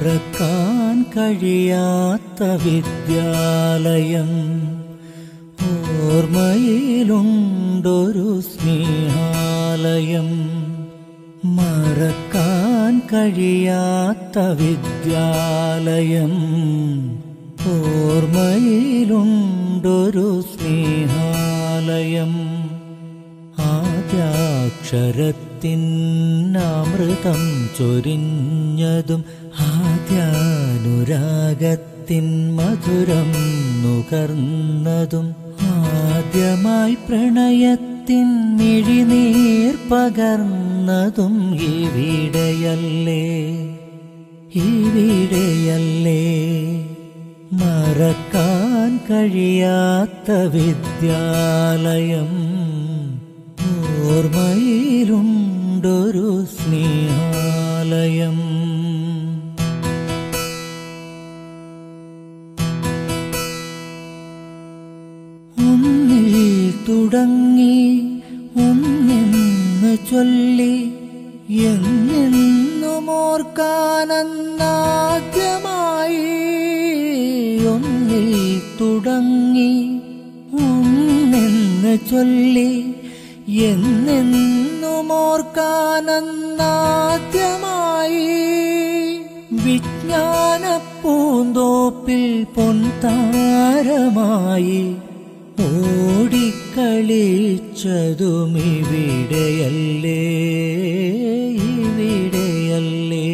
മറക്കാൻ കഴിയാത്ത വിദ്യാലയം ഓർമ്മയിലുണ്ടൊരു സ്നേഹാലയം മറക്കാൻ കഴിയാത്ത വിദ്യാലയം ഓർമ്മയിലുണ്ടൊരു സ്നേഹാലയം ആദ്യാക്ഷരത്തിനമൃതം ചൊരിഞ്ഞതും ആദ്യാനുരാഗത്തിൻ മധുരം നുകർന്നതും ആദ്യമായി പ്രണയത്തിൻ മിഴിനീർ പകർന്നതും ഇവിടെയല്ലേ ഇവിടെയല്ലേ മറക്കാൻ കഴിയാത്ത വിദ്യാലയം ഓർമ്മയിലുണ്ടൊരു സ്നേഹാലയം ഒന്നിൽ തുടങ്ങി ഒന്നെന്ന് ചൊല്ലി എന്നെന്നും ഓർക്കാനന്നാദ്യമായി ഒന്നിൽ തുടങ്ങി ഒന്നെന്ന് ചൊല്ലി എന്നെന്നും ഓർക്കാനന്നാദ്യമായി വിജ്ഞാന പൂന്തോപ്പിൽ പൊൻതാരമായി ഓടിക്കളിച്ചതും ഇവിടെയല്ലേ ഇവിടെയല്ലേ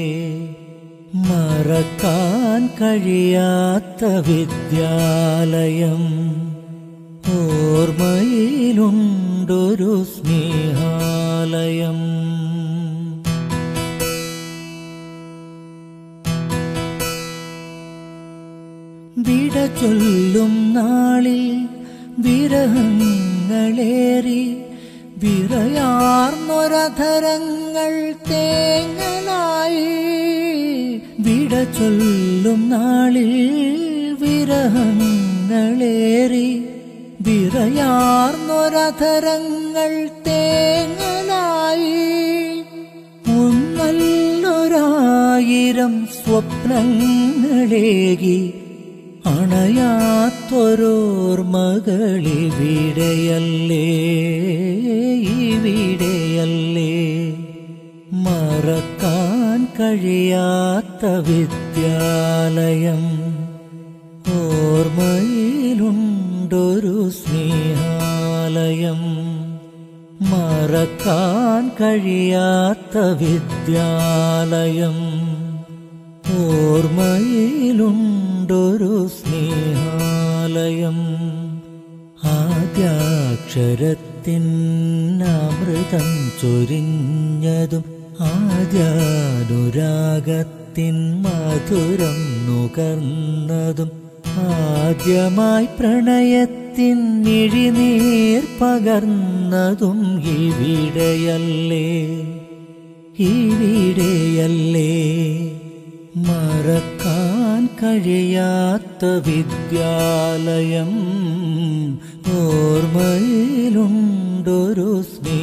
മറക്കാൻ കഴിയാത്ത വിദ്യാലയം ഓർമ്മയിലുണ്ടൊരു സ്നേഹാലയം വിട ചൊല്ലും നാളിൽ വിരഹങ്ങളേറി വിറയാർന്നൊരധരങ്ങൾ തേങ്ങലായി വിട ചൊല്ലും നാളിൽ വിരഹങ്ങളേറി വിറയാർന്നൊരധരങ്ങൾ തേങ്ങലായി ഒന്നല്ലൊരായിരം സ്വപ്നങ്ങളേകി അണയാത്തൊരോർമകളിവിടെയല്ലേ ഇവിടെയല്ലേ മറക്കാൻ കഴിയാത്ത വിദ്യാലയം ഓർമ്മയിലുണ്ടൊരു സ്നേഹാലയം മറക്കാൻ കഴിയാത്ത വിദ്യാലയം ഓർമ്മയിലുണ്ടൊരു സ്നേഹാലയം ആദ്യാക്ഷരത്തിൻ അമൃതം ചൊരിഞ്ഞതും ആദ്യാനുരാഗത്തിൻ മധുരം നുകർന്നതും ആദ്യമായി പ്രണയത്തിൻ നിഴിനീർ പകർന്നതും ഇവിടെയല്ലേ ഇവിടെയല്ലേ മറക്കാൻ കഴിയാത്ത വിദ്യാലയം ഓർമ്മയിലുണ്ടൊരു സ്നേഹ